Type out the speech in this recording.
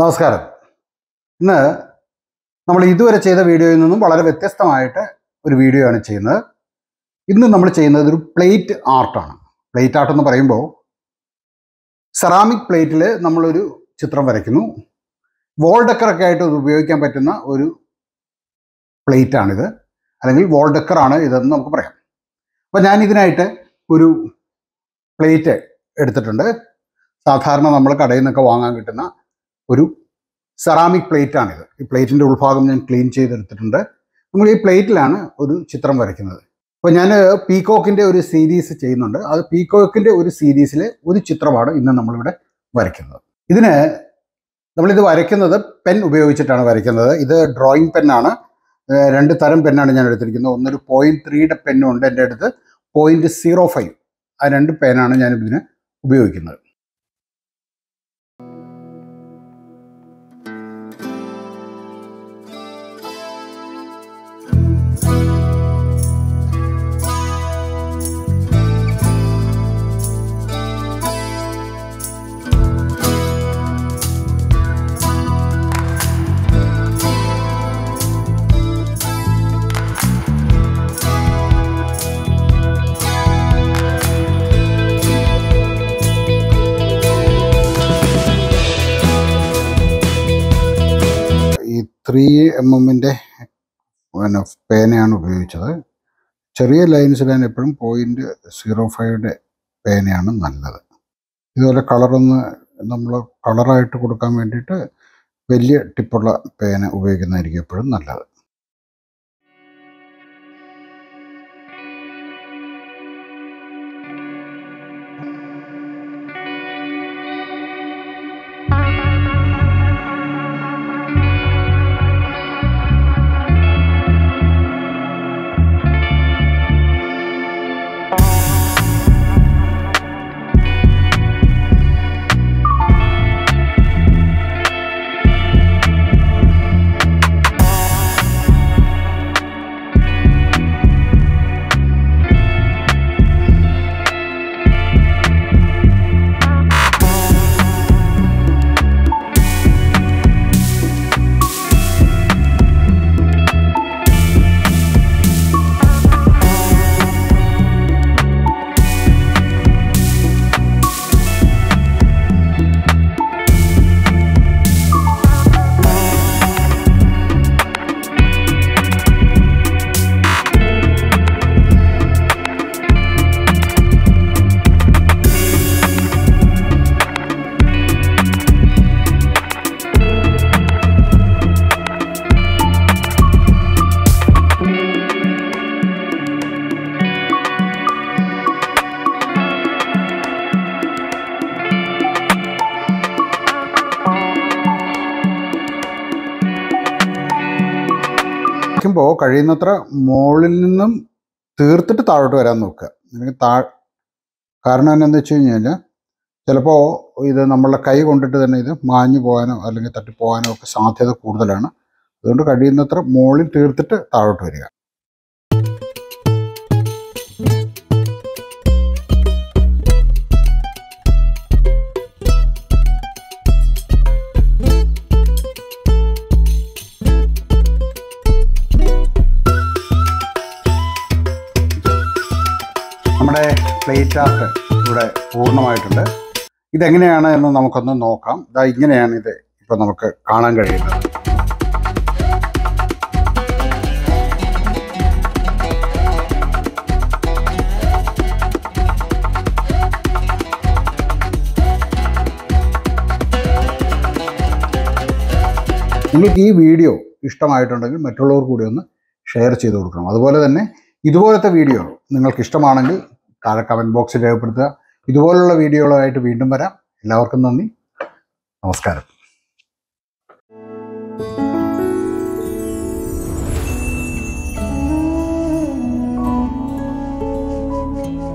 നമസ്കാരം ഇന്ന് നമ്മൾ ഇതുവരെ ചെയ്ത വീഡിയോയിൽ നിന്നും വളരെ വ്യത്യസ്തമായിട്ട് ഒരു വീഡിയോ ആണ് ചെയ്യുന്നത് ഇന്ന് നമ്മൾ ചെയ്യുന്നത് ഒരു പ്ലേറ്റ് ആർട്ടാണ് പ്ലേറ്റ് ആർട്ട് എന്ന് പറയുമ്പോൾ സെറാമിക് പ്ലേറ്റിൽ നമ്മളൊരു ചിത്രം വരയ്ക്കുന്നു വോൾ ഡെക്കറൊക്കെ ആയിട്ട് ഇത് ഉപയോഗിക്കാൻ പറ്റുന്ന ഒരു പ്ലേറ്റ് ആണിത് അല്ലെങ്കിൽ വോൾ ഡെക്കറാണ് ഇതെന്ന് നമുക്ക് പറയാം അപ്പോൾ ഞാൻ ഇതിനായിട്ട് ഒരു പ്ലേറ്റ് എടുത്തിട്ടുണ്ട് സാധാരണ നമ്മൾ കടയിൽ നിന്നൊക്കെ വാങ്ങാൻ കിട്ടുന്ന ഒരു സെറാമിക് പ്ലേറ്റ് ആണിത് ഈ പ്ലേറ്റിൻ്റെ ഉൾഭാഗം ഞാൻ ക്ലീൻ ചെയ്തെടുത്തിട്ടുണ്ട് നമ്മൾ ഈ പ്ലേറ്റിലാണ് ഒരു ചിത്രം വരയ്ക്കുന്നത് അപ്പോൾ ഞാൻ പീകോക്കിൻ്റെ ഒരു സീരീസ് ചെയ്യുന്നുണ്ട് അത് പീകോക്കിൻ്റെ ഒരു സീരീസിലെ ഒരു ചിത്രമാണ് ഇന്ന് നമ്മളിവിടെ വരയ്ക്കുന്നത് ഇതിന് നമ്മളിത് വരയ്ക്കുന്നത് പെൻ ഉപയോഗിച്ചിട്ടാണ് വരയ്ക്കുന്നത് ഇത് ഡ്രോയിങ് പെന്നാണ് ഏഹ് രണ്ട് തരം പെന്നാണ് ഞാൻ എടുത്തിരിക്കുന്നത് ഒന്നൊരു പോയിന്റ് ത്രീയുടെ പെന്നും ഉണ്ട് എൻ്റെ അടുത്ത് പോയിന്റ് സീറോ ഫൈവ് ആ രണ്ട് പേനാണ് ഞാൻ ഇതിന് ഉപയോഗിക്കുന്നത് ഈ ത്രീ എം എമ്മിൻ്റെ പിന്നെ പേനയാണ് ഉപയോഗിച്ചത് ചെറിയ ലൈൻസിൽ ഞാൻ എപ്പോഴും പോയിന്റ് സീറോ ഫൈവിൻ്റെ പേനയാണ് നല്ലത് ഇതുപോലെ കളറൊന്ന് നമ്മൾ കളറായിട്ട് കൊടുക്കാൻ വേണ്ടിയിട്ട് വലിയ ടിപ്പുള്ള പേന ഉപയോഗിക്കുന്നതായിരിക്കും എപ്പോഴും നല്ലത് വരയ്ക്കുമ്പോൾ കഴിയുന്നത്ര മുകളിൽ നിന്നും തീർത്തിട്ട് താഴോട്ട് വരാൻ നോക്കുക അല്ലെങ്കിൽ താ കാരണം എന്നാന്ന് വെച്ച് കഴിഞ്ഞാൽ ചിലപ്പോൾ ഇത് നമ്മളുടെ കൈ കൊണ്ടിട്ട് തന്നെ ഇത് മാഞ്ഞു പോകാനോ അല്ലെങ്കിൽ തട്ടിപ്പോകാനോ ഒക്കെ സാധ്യത കൂടുതലാണ് അതുകൊണ്ട് കഴിയുന്നത്ര മുകളിൽ തീർത്തിട്ട് താഴോട്ട് വരിക നമ്മുടെ പ്ലേറ്റ് ആർട്ട് ഇവിടെ പൂർണ്ണമായിട്ടുണ്ട് ഇതെങ്ങനെയാണ് എന്ന് നമുക്കൊന്ന് നോക്കാം ഇതാ ഇങ്ങനെയാണ് ഇത് ഇപ്പം നമുക്ക് കാണാൻ കഴിയുന്നത് നിങ്ങൾക്ക് ഈ വീഡിയോ ഇഷ്ടമായിട്ടുണ്ടെങ്കിൽ മറ്റുള്ളവർ കൂടി ഒന്ന് ഷെയർ ചെയ്ത് കൊടുക്കണം അതുപോലെ തന്നെ ഇതുപോലത്തെ വീഡിയോ നിങ്ങൾക്ക് ഇഷ്ടമാണെങ്കിൽ താഴെ കമൻറ്റ് ബോക്സിൽ രേഖപ്പെടുത്തുക ഇതുപോലുള്ള വീഡിയോകളായിട്ട് വീണ്ടും വരാം എല്ലാവർക്കും നന്ദി നമസ്കാരം